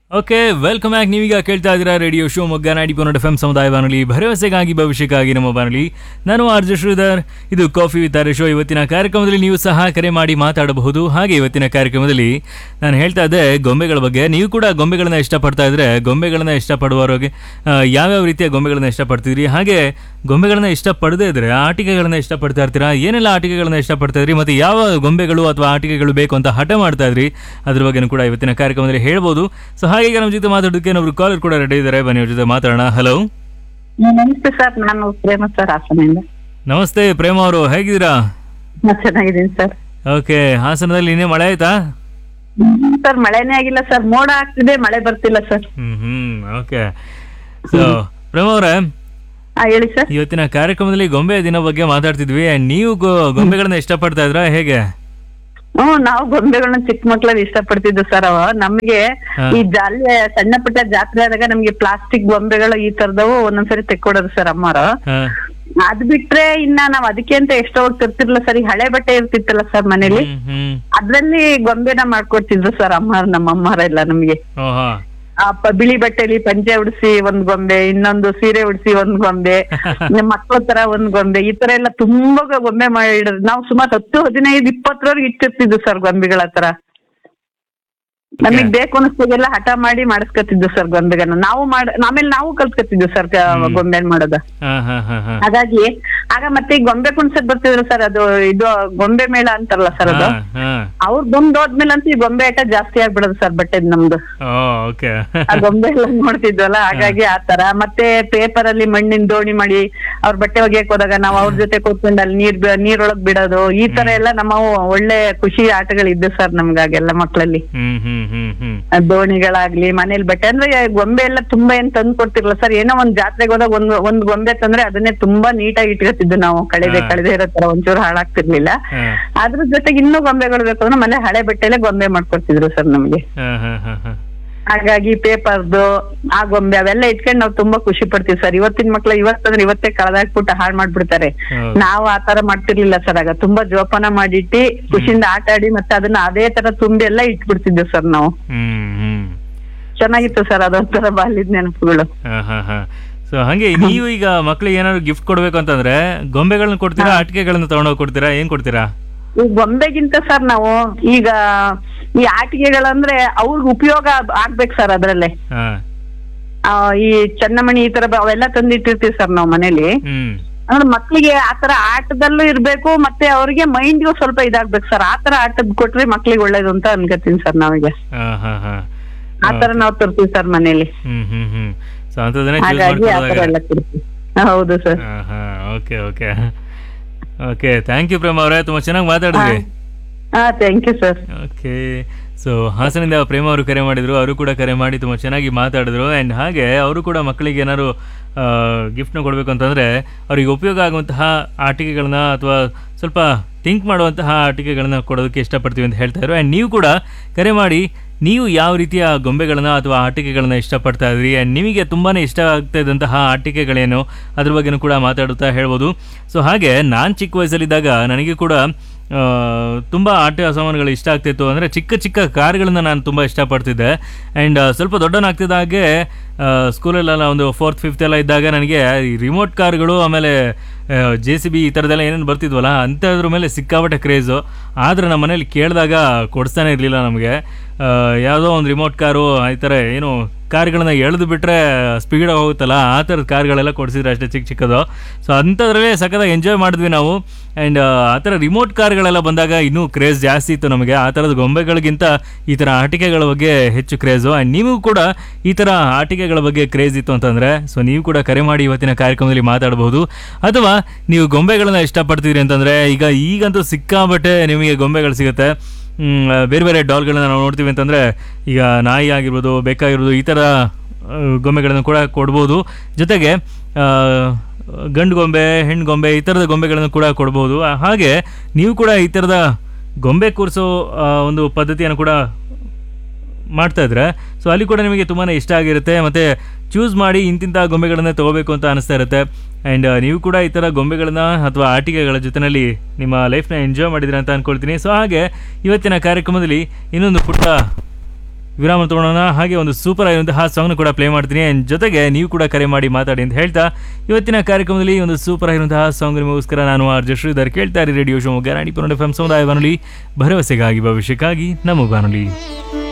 Okay welcome back ನೀವೀಗ ಕೇಳ್ತಾ ಇದ್ದೀರಾ ರೇಡಿಯೋ ಶೋ ಮೊಗ್ಗ ನಾಡಿ ಪೊನ್ನಡ ಎಫ್ ಎಂ ಸಮುದಾಯ ಬಾನುಲಿ ಭರವಸೆಗಾಗಿ ಭವಿಷ್ಯಕ್ಕಾಗಿ ನಮ್ಮ ಬಾನುಲಿ ನಾನು ಆರ್ ಜೆ ಶ್ರೀಧರ್ ಇದು ಕಾಫಿ ವಿತ್ ಆರ್ ಶೋ ಇವತ್ತಿನ ಕಾರ್ಯಕ್ರಮದಲ್ಲಿ ನೀವು ಸಹ ಕರೆ ಮಾಡಿ ಮಾತಾಡಬಹುದು ಹಾಗೆ ಇವತ್ತಿನ ಕಾರ್ಯಕ್ರಮದಲ್ಲಿ ನಾನು ಹೇಳ್ತಾ ಇದ್ದೆ ಗೊಂಬೆಗಳ ಬಗ್ಗೆ ನೀವು ಕೂಡ ಗೊಂಬೆಗಳನ್ನ ಇಷ್ಟಪಡ್ತಾ ಇದ್ರೆ ಗೊಂಬೆಗಳನ್ನ ಇಷ್ಟಪಡುವವರಿಗೆ ಆ, ಯಾವ್ಯಾವ ರೀತಿಯ ಗೊಂಬೆಗಳನ್ನ ಇಷ್ಟಪಡ್ತಿದ್ರಿ ಹಾಗೆ ಗೊಂಬೆಗಳನ್ನ ಇಷ್ಟಪಡದೇ ಇದ್ರೆ ಆಟಿಕೆಗಳನ್ನ ಇಷ್ಟಪಡ್ತಾ ಇರ್ತೀರಾ ಏನೆಲ್ಲ ಆಟಿಕೆಗಳನ್ನ ಇಷ್ಟಪಡ್ತಾ ಇದ್ರಿ ಮತ್ತೆ ಯಾವ ಗೊಂಬೆಗಳು ಅಥವಾ ಆಟಿಕೆಗಳು ಬೇಕು ಅಂತ ಹಠ ಮಾಡ್ತಾ ಇದ್ರಿ ಅದ್ರ ಬಗ್ಗೆನೂ ಕೂಡ ಇವತ್ತಿನ ಕಾರ್ಯಕ್ರಮದಲ್ಲಿ ಹೇಳ್ಬೋದು ಸೊ ಹಾಗೆ ಈಗ ನಮ್ಮ ಜೊತೆ ಮಾತಾಡೋದಕ್ಕೆ ಒಬ್ರು ಕಾಲರ್ ಕೂಡ ರೆಡಿ ಇದ್ದಾರೆ ಬನ್ನಿ ಅವ್ರ ಜೊತೆ ಮಾತಾಡೋಣ ಹಲೋ ನಮಸ್ತೆ ಸರ್ ನಾನು ಪ್ರೇಮ ಸರ್ ಹಾಸನಿಂದ ನಮಸ್ತೆ ಪ್ರೇಮ ಅವರು ಹೇಗಿದ್ದೀರಾ ನಾ ಚೆನ್ನಾಗಿದ್ದೀನಿ ಸರ್ ಓಕೆ ಹಾಸನದಲ್ಲಿ ಇನ್ನೇ ಮಳೆ ಆಯ್ತಾ ಸರ್ ಮಳೆನೇ ಆಗಿಲ್ಲ ಸರ್ ಮೋಡ ಆಗ್ತಿದೆ ಮಳೆ ಬರ್ತಿಲ್ಲ sir hmm hmm okay so Prema ಅವರೇ ಹಾ ಹೇಳಿ ಸರ್ ಇವತ್ತಿನ ಕಾರ್ಯಕ್ರಮದಲ್ಲಿ ಗೊಂಬೆ ದಿನ ಬಗ್ಗೆ ಮಾತಾಡ್ತಿದ್ವಿ and ನೀವು ಗೊ- ಗೊಂಬೆಗಳನ್ನ ಇಷ್ಟಪಡ್ತಾ ಇದ್ರಾ ಹೇಗೆ ಹ್ಮ್ ನಾವು ಗೊಂಬೆಗಳನ್ನ ಚಿಕ್ಕ ಮಕ್ಳಲ್ಲಿ ಇಷ್ಟಪಡ್ತಿದ್ವು ಸರ್ ಅವ ನಮ್ಗೆ ಹಾ. ಈ ಜಾಲಿ ಸಣ್ಣ ಪುಟ್ಟ ಜಾತ್ರೆ ಆದಾಗ ನಮ್ಗೆ ಪ್ಲಾಸ್ಟಿಕ್ ಗೊಂಬೆಗಳು ಈ ತರದವು ಒಂದೊಂದ್ಸರಿ ತೆಕ್ಕೊಡೋದು ಸರ್ ಅಮ್ಮರು ಹಾ. ಅದ್ ಬಿಟ್ರೆ ಇನ್ನ ನಾವ್ ಅದಕ್ಕೆ ಅಂತ ಎಷ್ಟೋ ತರ್ತಿರ್ಲಿಲ್ಲ ಸರ್ ಈ ಹಳೆ ಬಟ್ಟೆ ಇರ್ತಿತ್ತಲ್ಲ ಸರ್ ಮನೇಲಿ ಹ್ಮ್ ಹ್ಮ್ ಅದ್ರಲ್ಲಿ ಗೊಂಬೆನ ಮಾಡ್ಕೊಡ್ತಿದ್ರು ಸರ್ ಅಮ್ಮ ನಮ್ಮ ಅಮ್ಮರೆಲ್ಲ ನಮ್ಗೆ ಓಹಾ ಆ ಪ- ಬಿಳಿ ಬಟ್ಟೆಲಿ ಪಂಚೆ ಉಡ್ಸಿ ಒಂದ್ ಗೊಂಬೆ ಇನ್ನೊಂದು ಸೀರೆ ಉಡ್ಸಿ ಒಂದ್ ಗೊಂಬೆ ನಮ್ಮ ಮಕ್ಳ ತರ ಒಂದ್ ಗೊಂಬೆ ಈ ತರ ಎಲ್ಲ ತುಂಬಾ ಗೊಂಬೆ ಮಾಡಿರೋದು ನಾವು ಸುಮಾರು ಹತ್ತು ಹದಿನೈದು ಇಪ್ಪತ್ತರವರೆಗೆ ಇಟ್ಟಿರ್ತಿದ್ವು ಸರ್ ಗೊಂಬೆಗಳ ಹತ್ರ ನಮಗ್ ಬೇಕು ಅನಿಸ್ದಾಗೆಲ್ಲ ಹಠ ಮಾಡಿ ಮಾಡಿಸ್ಕೊತಿದ್ವು ಸರ್ ಗೊಂಬೆಗಳನ್ನ ನಾವು ಮಾಡ ಆಮೇಲೆ ನಾವು ಕಲ್ತ್ಕೊತಿದ್ವು ಸರ್ ಗೊಂಬೆ ಮಾಡೋದ ಹಾ ಹಾ ಹಾ ಹಾ ಹಾಗಾಗಿ ಆಗ ಮತ್ತೆ ಈ ಗೊಂಬೆ ಕುಣ್ಸಕ್ ಬರ್ತಿದ್ರು ಸರ್ ಅದು ಇದು ಗೊಂಬೆ ಮೇಳ ಅಂತಾರಲ್ಲ ಸರ್ ಅದು ಹಾ, ಹಾ. ಅವ್ರು ಬಂದ್ ಹೋದ್ಮೇಲೆ ಅಂತ ಈ ಗೊಂಬೆ ಆಟ ಜಾಸ್ತಿ ಆಗ್ಬಿಡೋದು ಸರ್ ಬಟ್ಟೆದ್ ನಮ್ದು ಓ ಓಕೆ ಆ ಗೊಂಬೆ ಎಲ್ಲ ನೋಡ್ತಿದ್ವಲ್ಲ ಹಾಗಾಗಿ ಆ ತರ ಮತ್ತೆ ಪೇಪರ್ ಅಲ್ಲಿ ಮಣ್ಣಿನ ದೋಣಿ ಮಾಡಿ ಅವ್ರ ಬಟ್ಟೆ ಒಗೆಯಕ್ ಹೋದಾಗ ನಾವ್ ಅವ್ರ ಜೊತೆ ಕೂತ್ಕೊಂಡು ಅಲ್ಲಿ ನೀರ್ ಬಿ- ನೀರೊಳಗ್ ಬಿಡೋದು ಈ ತರ ಎಲ್ಲ ನಮ್ಮ ಒಳ್ಳೆ ಖುಷಿ ಆಟಗಳಿದ್ದು ಸರ್ ನಮ್ಗಾಗೆಲ್ಲ ಮಕ್ಳಲ್ಲಿ ಹ್ಮ್ ಹ್ಮ್ ಹ್ಮ್ ಹ್ಮ್ ಆ ದೋಣಿಗಳಾಗ್ಲಿ ಮನೇಲಿ ಬಟ್ಟೆ ಅಂದ್ರೆ ಗೊಂಬೆ ಎಲ್ಲ ತುಂಬಾ ಏನ್ ತಂದ್ ಕೊಡ್ತಿರ್ಲಿಲ್ಲ ಸರ್ ಏನೋ ಒಂದ್ ಜಾತ್ರೆಗೆ ಹೋದಾಗ ಒಂದ್ ಒಂದ್ ಗೊಂಬೆ ತಂದ್ರೆ ಅದನ್ನೇ ತುಂಬಾ ನೀಟಾಗಿ ಇಟ್ಕೊತಿದ್ದು ನಾವು ಕಳೆದೆ ಹಾ. ಕಳೆದೇ ಇರೋ ತರ ಒಂಚೂರು ಹಾಳಾಗ್ತಿರ್ಲಿಲ್ಲ ಹಾ. ಅದ್ರ ಜೊತೆಗೆ ಇನ್ನೂ ಗೊಂಬೆಗಳು ಬೇಕು ಅಂದ್ರೆ ಮನೆ ಹಳೆ ಬಟ್ಟೆಲೆ ಗೊಂಬೆ ಮಾಡ್ಕೊಡ್ತಿದ್ರು ಸರ್ ನಮ್ಗೆ ಹಾ, ಹಾ, ಹಾ, ಹಾ. ಹಾಗಾಗಿ ಪೇಪರ್ದು ಆ ಗೊಂಬೆ ಅವೆಲ್ಲ ಇಟ್ಕೊಂಡು ನಾವು ತುಂಬಾ ಖುಷಿ ಪಡ್ತೀವಿ ಸರ್ ಇವತ್ತಿನ ಮಕ್ಳು ಇವತ್ತಂದ್ರೆ ಇವತ್ತೇ ಕಳೆದಾಕ್ಬಿಟ್ಟು ಹಾಳು ಮಾಡ್ಬಿಡ್ತಾರೆ ಹೌದು. ನಾವು ಆ ತರ ಮಾಡ್ತಿರ್ಲಿಲ್ಲ ಸರ್ ಆಗ ತುಂಬಾ ಜೋಪಾನ ಮಾಡಿಟ್ಟು ಖುಷಿಯಿಂದ ಆಟ ಆಡಿ ಮತ್ತೆ ಅದನ್ನ ಅದೇ ತರ ತುಂಬಿ ಎಲ್ಲ ಇಟ್ಬಿಡ್ತಿದ್ವಿ ಸರ್ ನಾವು ಹ್ಮ್ ಹ್ಮ್ ಚೆನ್ನಾಗಿತ್ತು ಸರ್ ಅದೊಂಥರ ಬಾಲ್ಯದ ನೆನಪುಗಳು ಹಾ ಹಾ ಹಾ ಸೊ ಹಂಗೆ ನೀವು ಈಗ ಮಕ್ಳಿಗೆ ಏನಾದ್ರು ಗಿಫ್ಟ್ ಕೊಡ್ಬೇಕು ಅಂತಂದ್ರೆ ಗೊಂಬೆಗಳನ್ನ ಕೊಡ್ತೀರಾ ಆಟಿಕೆಗಳನ್ನ ತಗೊಂಡೋಗಿ ಕೊಡ್ತೀರಾ ಏನ್ ಕೊಡ್ತೀರಾ ಈ ಗೊಂಬೆಗಿಂತ ಸರ್ ನಾವು ಈಗ ಈ ಆಟಿಕೆಗಳಂದ್ರೆ ಅವ್ರಿಗೆ ಉಪಯೋಗ ಆಗ್ಬೇಕು ಸರ್ ಅದ್ರಲ್ಲೇ ಹಾ ಆ, ಈ ಚನ್ನಮಣಿ ಈ ತರ ಬ- ಅವೆಲ್ಲ ತಂದಿಟ್ಟಿರ್ತೀವಿ ಸರ್ ನಾವು ಮನೇಲಿ ಹ್ಮ್ ಅಂದ್ರೆ ಮಕ್ಳಿಗೆ ಆತರ ಆಟದಲ್ಲೂ ಇರ್ಬೇಕು ಮತ್ತೆ ಅವ್ರಿಗೆ ಮೈಂಡ್ಗೂ ಸ್ವಲ್ಪ ಇದಾಗ್ಬೇಕು ಸರ್ ಆತರ ಆಟದ್ ಕೊಟ್ರೆ ಮಕ್ಳಿಗೆ ಒಳ್ಳೇದು ಅಂತ ಅನ್ಕೋತೀನಿ ಸರ್ ನಾವೀಗ ಹಾ ಹಾ ಹಾ ಆತರ ನಾವ್ ತರ್ತೀವಿ ಸರ್ ಮನೇಲಿ ಹ್ಮ್ ಹ್ಮ್ ಹ್ಮ್ ಸೊ ಅಂತದನ್ನೇ ಚೂಸ್ ಹಾಗಾಗಿ ಆತರ ಮಾಡ್ಕೊಳ್ಳೋದಾಗ ಎಲ್ಲ ಕೊಡ್ತೀವಿ ಹೌದು ಸರ್ ಹಾ ಹಾ okay okay okay thank you Prema ಅವರೇ ತುಂಬಾ ಚೆನ್ನಾಗಿ ಮಾತಾಡಿದ್ರಿ ಹಾ thank you sir okay so ಹಾಸನಿಂದ ಪ್ರೇಮ ಅವರು ಕರೆ ಮಾಡಿದ್ರು ಅವರು ಕೂಡ ಕರೆ ಮಾಡಿ ತುಂಬ ಚೆನ್ನಾಗಿ ಮಾತಾಡಿದ್ರು ಆ್ಯಂಡ್ ಹಾಗೆ ಅವರು ಕೂಡ ಮಕ್ಕಳಿಗೆ ಏನಾದ್ರು ಗಿಫ್ಟ್ನ ಕೊಡಬೇಕು ಅಂತಂದರೆ ಅವ್ರಿಗೆ ಉಪಯೋಗ ಆಗುವಂತಹ ಆಟಿಕೆಗಳನ್ನ ಅಥವಾ ಸ್ವಲ್ಪ ಥಿಂಕ್ ಮಾಡುವಂತಹ ಆಟಿಕೆಗಳನ್ನ ಕೊಡೋದಕ್ಕೆ ಇಷ್ಟಪಡ್ತೀವಿ ಅಂತ ಹೇಳ್ತಾ ಇದ್ರು ಆ್ಯಂಡ್ ನೀವು ಕೂಡ ಕರೆ ಮಾಡಿ ನೀವು ಯಾವ ರೀತಿಯ ಗೊಂಬೆಗಳನ್ನ ಅಥವಾ ಆಟಿಕೆಗಳನ್ನ ಇಷ್ಟಪಡ್ತಾ ಇದ್ರಿ ಆ್ಯಂಡ್ ನಿಮಗೆ ತುಂಬಾ ಇಷ್ಟ ಆಗ್ತಾ ಇದ್ದಂತಹ ಆಟಿಕೆಗಳೇನು ಅದ್ರ ಬಗ್ಗೆನೂ ಕೂಡ ಮಾತಾಡುತ್ತಾ ಹೇಳ್ಬೋದು ಸೊ ಹಾಗೆ ನಾನು ಚಿಕ್ಕ ವಯಸ್ಸಲ್ಲಿದ್ದಾಗ ನನಗೆ ಕೂಡ ಆ, ತುಂಬ ಆಟ ಸಾಮಾನುಗಳು ಇಷ್ಟ ಆಗ್ತಿತ್ತು ಅಂದರೆ ಚಿಕ್ಕ ಚಿಕ್ಕ ಕಾರ್ಗಳನ್ನ ನಾನು ತುಂಬ ಇಷ್ಟಪಡ್ತಿದ್ದೆ ಆ್ಯಂಡ್ ಸ್ವಲ್ಪ ದೊಡ್ಡವನಾಗ್ತಿದ್ದ ಹಾಗೆ ಸ್ಕೂಲಲ್ಲೆಲ್ಲ ಒಂದು ಫೋರ್ತ್ ಫಿಫ್ತ್ ಎಲ್ಲ ಇದ್ದಾಗ ನನಗೆ ಈ ರಿಮೋಟ್ ಕಾರ್ಗಳು ಆಮೇಲೆ ಜೆ ಸಿ ಬಿ ಈ ಥರದ್ದೆಲ್ಲ ಏನೇನು ಬರ್ತಿದ್ವಲ್ಲ ಅಂಥದ್ರ ಮೇಲೆ ಸಿಕ್ಕಾಪಟ್ಟೆ ಕ್ರೇಜು ಆದರೆ ನಮ್ಮ ಮನೇಲಿ ಕೇಳಿದಾಗ ಕೊಡಿಸ್ತಾನೆ ಇರಲಿಲ್ಲ ನಮಗೆ ಯಾವುದೋ ಒಂದು ರಿಮೋಟ್ ಕಾರು ಈ ಥರ ಏನು ಕಾರ್ಗಳನ್ನ ಎಳೆದು ಬಿಟ್ಟರೆ ಸ್ಪೀಡಾಗಿ ಹೋಗುತ್ತಲ್ಲ ಆ ಥರದ ಕಾರ್ಗಳೆಲ್ಲ ಕೊಡಿಸಿದ್ರು ಅಷ್ಟೇ ಚಿಕ್ಕ ಚಿಕ್ಕದು ಸೊ ಅಂಥದ್ರಲ್ಲೇ ಸಖತ್ತಾಗಿ ಎಂಜಾಯ್ ಮಾಡಿದ್ವಿ ನಾವು ಆ್ಯಂಡ್ ಆ ಥರ ರಿಮೋಟ್ ಕಾರ್ಗಳೆಲ್ಲ ಬಂದಾಗ ಇನ್ನೂ ಕ್ರೇಜ್ ಜಾಸ್ತಿ ಇತ್ತು ನಮಗೆ ಆ ಥರದ ಗೊಂಬೆಗಳಿಗಿಂತ ಈ ಥರ ಆಟಿಕೆಗಳ ಬಗ್ಗೆ ಹೆಚ್ಚು ಕ್ರೇಜು ಆ್ಯಂಡ್ ನೀವು ಕೂಡ ಈ ಥರ ಆಟಿಕೆಗಳ ಬಗ್ಗೆ ಕ್ರೇಜ್ ಇತ್ತು ಅಂತಂದರೆ ಸೊ ನೀವು ಕೂಡ ಕರೆ ಮಾಡಿ ಇವತ್ತಿನ ಕಾರ್ಯಕ್ರಮದಲ್ಲಿ ಮಾತಾಡಬಹುದು ಅಥವಾ ನೀವು ಗೊಂಬೆಗಳನ್ನ ಇಷ್ಟಪಡ್ತೀರಿ ಅಂತಂದರೆ ಈಗ ಈಗಂತೂ ಸಿಕ್ಕಾಬಟ್ಟೆ ನಿಮಗೆ ಗೊಂಬೆಗಳು ಸಿಗುತ್ತೆ ಮ್, ಬೇರೆ ಬೇರೆ ಡಾಲ್ಗಳನ್ನ ನಾವು ನೋಡ್ತೀವಿ ಅಂತಂದರೆ ಈಗ ನಾಯಿ ಆಗಿರ್ಬೋದು ಬೆಕ್ಕಾಗಿರ್ಬೋದು ಈ ಥರ ಆ, ಗೊಂಬೆಗಳನ್ನು ಕೂಡ ಕೊಡ್ಬೋದು ಜೊತೆಗೆ ಆ, ಗಂಡು ಗೊಂಬೆ ಹೆಣ್ಣು ಗೊಂಬೆ ಈ ಥರದ ಗೊಂಬೆಗಳನ್ನು ಕೂಡ ಕೊಡ್ಬೋದು ಆ, ಹಾಗೆ ನೀವು ಕೂಡ ಈ ಥರದ ಗೊಂಬೆ ಕೂರಿಸೋ ಆ, ಒಂದು ಪದ್ಧತಿಯನ್ನು ಕೂಡ ಮಾಡ್ತಾ ಇದ್ರೆ ಸೊ ಅಲ್ಲಿ ಕೂಡ ನಿಮಗೆ ತುಂಬಾ ಇಷ್ಟ ಆಗಿರುತ್ತೆ ಮತ್ತು ಚೂಸ್ ಮಾಡಿ ಇಂತಿಂಥ ಗೊಂಬೆಗಳನ್ನೇ ತೊಗೋಬೇಕು ಅಂತ ಅನಿಸ್ತಾ ಇರುತ್ತೆ ಆ್ಯಂಡ್ ನೀವು ಕೂಡ ಈ ಥರ ಗೊಂಬೆಗಳನ್ನ ಅಥವಾ ಆಟಿಕೆಗಳ ಜೊತೆಯಲ್ಲಿ ನಿಮ್ಮ ಲೈಫ್ನ ಎಂಜಾಯ್ ಮಾಡಿದ್ರಿ ಅಂತ ಅಂದ್ಕೊಳ್ತೀನಿ ಸೊ ಹಾಗೆ ಇವತ್ತಿನ ಕಾರ್ಯಕ್ರಮದಲ್ಲಿ ಇನ್ನೊಂದು ಪುಟ್ಟ ವಿರಾಮ ತಗೊಳ್ಳೋಣ ಹಾಗೆ ಒಂದು ಸೂಪರ್ ಆಗಿರುವಂತಹ ಸಾಂಗ್ನ ಕೂಡ ಪ್ಲೇ ಮಾಡ್ತೀನಿ ಆ್ಯಂಡ್ ಜೊತೆಗೆ ನೀವು ಕೂಡ ಕರೆ ಮಾಡಿ ಮಾತಾಡಿ ಅಂತ ಹೇಳ್ತಾ ಇವತ್ತಿನ ಕಾರ್ಯಕ್ರಮದಲ್ಲಿ ಒಂದು ಸೂಪರ್ ಆಗಿರುವಂತಹ ಸಾಂಗ್ ನಿಮಗೋಸ್ಕರ ನಾನು ಆರ್ ಜೆ ಶ್ರೀಧರ್ ಕೇಳ್ತಾ ಇರಿ ರೇಡಿಯೋ ಶಿವಮೊಗ್ಗ ರಾಣಿ ಪನ್ನಡ ಎಫ್ ಎಂ ಸಮುದಾಯ ಬಾನುಲಿ ಭರವಸೆಗಾಗಿ ಭವಿಷ್ಯಕ್ಕಾಗಿ ನಮ್ಮ ಬಾನುಲಿ